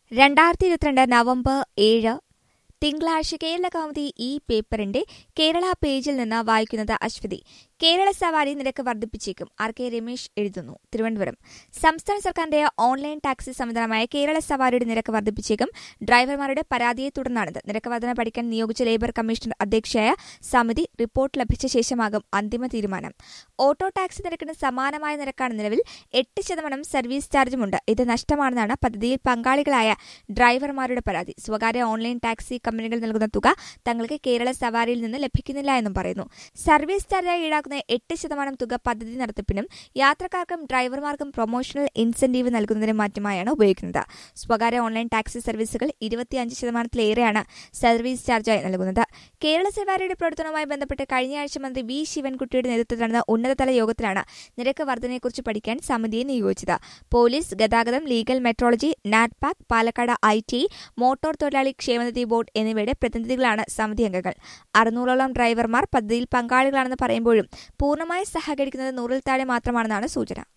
രണ്ടായിരത്തി ഇരുപത്തിരണ്ട് നവംബർ ഏഴ് തിങ്കളാഴ്ച കേരള കൗമുദി ഈ പേപ്പറിന്റെ കേരള പേജിൽ നിന്ന് വായിക്കുന്നത് അശ്വതി കേരള സവാരി നിരക്ക് വർദ്ധിപ്പിച്ചേക്കും ആർ കെ രമേശ് എഴുതുന്നു തിരുവനന്തപുരം സംസ്ഥാന സർക്കാരിന്റെ ഓൺലൈൻ ടാക്സി സംവിധാനമായ കേരള സവാരിയുടെ നിരക്ക് വർദ്ധിപ്പിച്ചേക്കും ഡ്രൈവർമാരുടെ പരാതിയെ തുടർന്നാണിത് നിരക്ക് വർധന പഠിക്കാൻ നിയോഗിച്ച ലേബർ കമ്മീഷണർ അധ്യക്ഷയായ സമിതി റിപ്പോർട്ട് ലഭിച്ച ശേഷമാകും അന്തിമ തീരുമാനം ഓട്ടോ ടാക്സി നിരക്കിന് സമാനമായ നിരക്കാണ് നിലവിൽ എട്ട് ശതമാനം സർവീസ് ചാർജുമുണ്ട് ഇത് നഷ്ടമാണെന്നാണ് പദ്ധതിയിൽ പങ്കാളികളായ ഡ്രൈവർമാരുടെ പരാതി സ്വകാര്യ ഓൺലൈൻ ടാക്സി കമ്പനികൾ നൽകുന്ന തുക തങ്ങൾക്ക് കേരള സവാരിയിൽ നിന്ന് ലഭിക്കുന്നില്ല എന്നും പറയുന്നു സർവീസ് ചാർജായി ഈടാക്കുന്ന എട്ട് ശതമാനം തുക പദ്ധതി നടത്തിപ്പിനും യാത്രക്കാർക്കും ഡ്രൈവർമാർക്കും പ്രൊമോഷണൽ ഇൻസെന്റീവ് നൽകുന്നതിനും മാറ്റമായാണ് ഉപയോഗിക്കുന്നത് സ്വകാര്യ ഓൺലൈൻ ടാക്സി സർവീസുകൾ ഇരുപത്തിയഞ്ച് ശതമാനത്തിലേറെയാണ് സർവീസ് ചാർജായി നൽകുന്നത് കേരള സവാരിയുടെ പ്രവർത്തനവുമായി ബന്ധപ്പെട്ട് കഴിഞ്ഞയാഴ്ച മന്ത്രി വി ശിവൻകുട്ടിയുടെ നേതൃത്വത്തിൽ നടന്ന ഉന്നതതല യോഗത്തിലാണ് നിരക്ക് വർധനയെക്കുറിച്ച് പഠിക്കാൻ സമിതിയെ നിയോഗിച്ചത് പോലീസ് ഗതാഗതം legal metrology NATPAC Palakkad I T motor തൊഴിലാളി ക്ഷേമനിധി ബോർഡ് എന്നിവയുടെ പ്രതിനിധികളാണ് സമിതി അംഗങ്ങൾ അറുന്നൂറോളം ഡ്രൈവർമാർ പദ്ധതിയിൽ പങ്കാളികളാണെന്ന് പറയുമ്പോഴും പൂർണ്ണമായി സഹകരിക്കുന്നത് നൂറിൽ താഴെ മാത്രമാണെന്നാണ് സൂചന